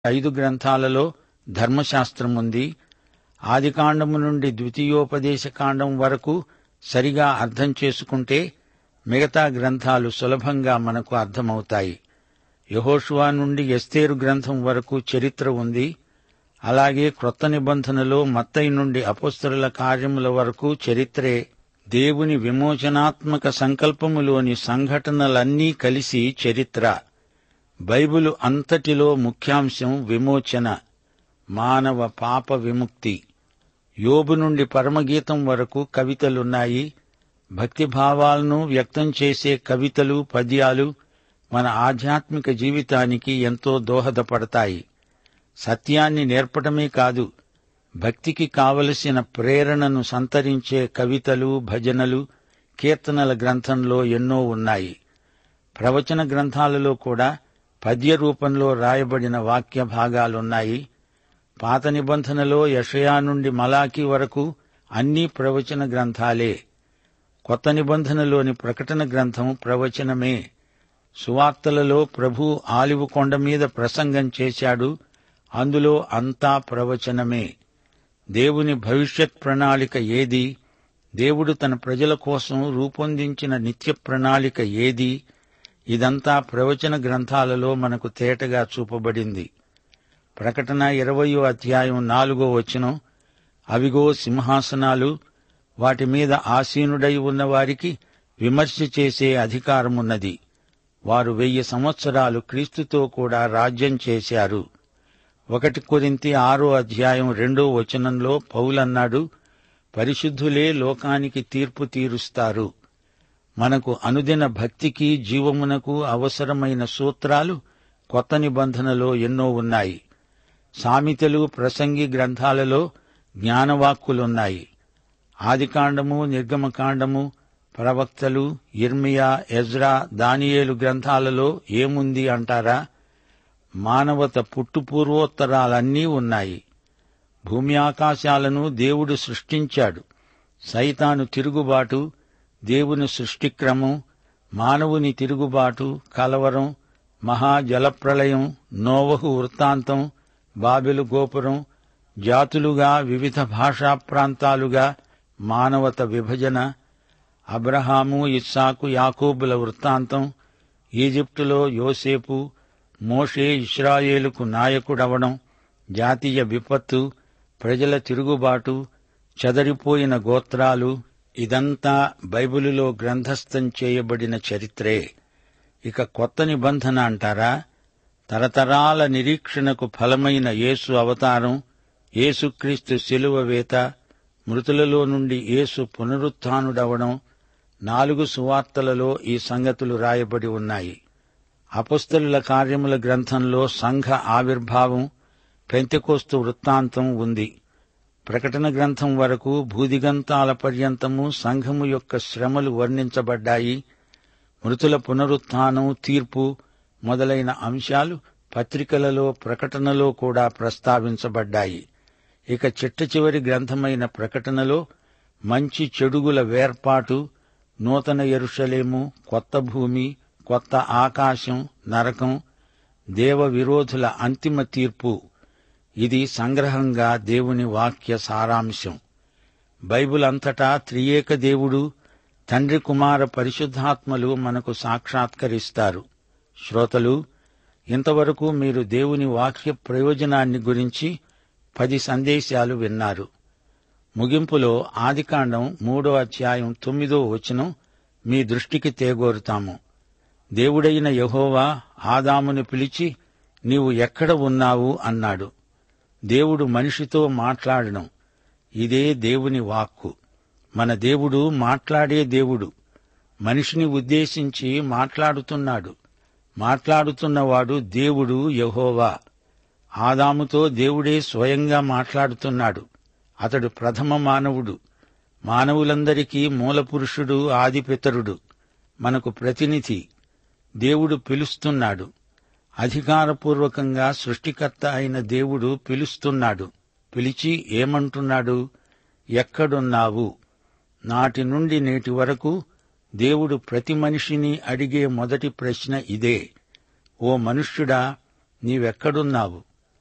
ఐదు గ్రంథాలలో ధర్మశాస్త్రం ఉంది ఆదికాండము నుండి ద్వితీయోపదేశ కాండం వరకు సరిగా అర్థం చేసుకుంటే మిగతా గ్రంథాలు సులభంగా మనకు అర్థమవుతాయి యహోషువా నుండి ఎస్తేరు గ్రంథం వరకు చరిత్ర ఉంది అలాగే క్రొత్త నిబంధనలో మత్తయి నుండి అపోస్తరుల కార్యముల వరకు చరిత్రే దేవుని విమోచనాత్మక సంకల్పములోని సంఘటనలన్నీ కలిసి చరిత్ర బైబిలు అంతటిలో ముఖ్యాంశం విమోచన మానవ పాప విముక్తి యోబు నుండి పరమగీతం వరకు కవితలున్నాయి భక్తిభావాలను వ్యక్తం చేసే కవితలు పద్యాలు మన ఆధ్యాత్మిక జీవితానికి ఎంతో దోహదపడతాయి సత్యాన్ని నేర్పటమే కాదు భక్తికి కావలసిన ప్రేరణను సంతరించే కవితలు భజనలు కీర్తనల గ్రంథంలో ఎన్నో ఉన్నాయి ప్రవచన గ్రంథాలలో కూడా పద్య రూపంలో రాయబడిన వాక్య భాగాలున్నాయి పాత నిబంధనలో యషయా నుండి మలాకి వరకు అన్ని ప్రవచన గ్రంథాలే కొత్త నిబంధనలోని ప్రకటన గ్రంథం ప్రవచనమే సువార్తలలో ప్రభు ఆలివు కొండ మీద ప్రసంగం చేశాడు అందులో అంతా ప్రవచనమే దేవుని భవిష్యత్ ప్రణాళిక ఏది దేవుడు తన ప్రజల కోసం రూపొందించిన నిత్య ప్రణాళిక ఏది ఇదంతా ప్రవచన గ్రంథాలలో మనకు తేటగా చూపబడింది ప్రకటన ఇరవయో అధ్యాయం నాలుగో వచనం అవిగో సింహాసనాలు వాటి మీద ఆసీనుడై ఉన్న వారికి విమర్శ చేసే అధికారమున్నది వారు వెయ్యి సంవత్సరాలు క్రీస్తుతో కూడా రాజ్యం చేశారు ఒకటి కొరింతి ఆరో అధ్యాయం రెండో వచనంలో పౌలన్నాడు పరిశుద్ధులే లోకానికి తీర్పు తీరుస్తారు మనకు అనుదిన భక్తికి జీవమునకు అవసరమైన సూత్రాలు కొత్త నిబంధనలో ఎన్నో ఉన్నాయి సామెతలు ప్రసంగి గ్రంథాలలో జ్ఞానవాక్కులున్నాయి ఆదికాండము నిర్గమకాండము ప్రవక్తలు ఇర్మియా ఎజ్రా దానియేలు గ్రంథాలలో ఏముంది అంటారా మానవత పుట్టుపూర్వోత్తరాలన్నీ ఉన్నాయి భూమి ఆకాశాలను దేవుడు సృష్టించాడు సైతాను తిరుగుబాటు దేవుని సృష్టిక్రమం మానవుని తిరుగుబాటు కలవరం మహాజలప్రళయం నోవహు వృత్తాంతం బాబెలు గోపురం జాతులుగా వివిధ భాషా ప్రాంతాలుగా మానవత విభజన అబ్రహాము ఇస్సాకు యాకూబుల వృత్తాంతం ఈజిప్టులో యోసేపు మోషే ఇస్రాయేలుకు నాయకుడవడం జాతీయ విపత్తు ప్రజల తిరుగుబాటు చెదరిపోయిన గోత్రాలు ఇదంతా బైబిలులో గ్రంథస్థం చేయబడిన చరిత్రే ఇక కొత్త నిబంధన అంటారా తరతరాల నిరీక్షణకు ఫలమైన యేసు అవతారం యేసుక్రీస్తు శిలువ వేత మృతులలో నుండి యేసు పునరుత్డవడం నాలుగు సువార్తలలో ఈ సంగతులు రాయబడి ఉన్నాయి అపస్తలుల కార్యముల గ్రంథంలో సంఘ ఆవిర్భావం పెంతెకోస్తు వృత్తాంతం ఉంది ప్రకటన గ్రంథం వరకు భూదిగంతాల పర్యంతము సంఘము యొక్క శ్రమలు వర్ణించబడ్డాయి మృతుల పునరుత్థానం తీర్పు మొదలైన అంశాలు పత్రికలలో ప్రకటనలో కూడా ప్రస్తావించబడ్డాయి ఇక చిట్ట చివరి గ్రంథమైన ప్రకటనలో మంచి చెడుగుల వేర్పాటు నూతన ఎరుషలేము కొత్త భూమి కొత్త ఆకాశం నరకం దేవ విరోధుల అంతిమ తీర్పు ఇది సంగ్రహంగా దేవుని వాక్య సారాంశం బైబిల్ అంతటా త్రియేక దేవుడు తండ్రి కుమార పరిశుద్ధాత్మలు మనకు సాక్షాత్కరిస్తారు శ్రోతలు ఇంతవరకు మీరు దేవుని వాక్య ప్రయోజనాన్ని గురించి పది సందేశాలు విన్నారు ముగింపులో ఆదికాండం మూడో అధ్యాయం తొమ్మిదో వచనం మీ దృష్టికి తేగోరుతాము దేవుడైన యహోవా ఆదామును పిలిచి నీవు ఎక్కడ ఉన్నావు అన్నాడు దేవుడు మనిషితో మాట్లాడడం ఇదే దేవుని వాక్కు మన దేవుడు మాట్లాడే దేవుడు మనిషిని ఉద్దేశించి మాట్లాడుతున్నాడు మాట్లాడుతున్నవాడు దేవుడు యహోవా ఆదాముతో దేవుడే స్వయంగా మాట్లాడుతున్నాడు అతడు ప్రథమ మానవుడు మానవులందరికీ మూలపురుషుడు ఆదిపితరుడు మనకు ప్రతినిధి దేవుడు పిలుస్తున్నాడు అధికారపూర్వకంగా సృష్టికర్త అయిన దేవుడు పిలుస్తున్నాడు పిలిచి ఏమంటున్నాడు ఎక్కడున్నావు నాటి నుండి నేటి వరకు దేవుడు ప్రతి మనిషిని అడిగే మొదటి ప్రశ్న ఇదే ఓ మనుష్యుడా నీవెక్కడున్నావు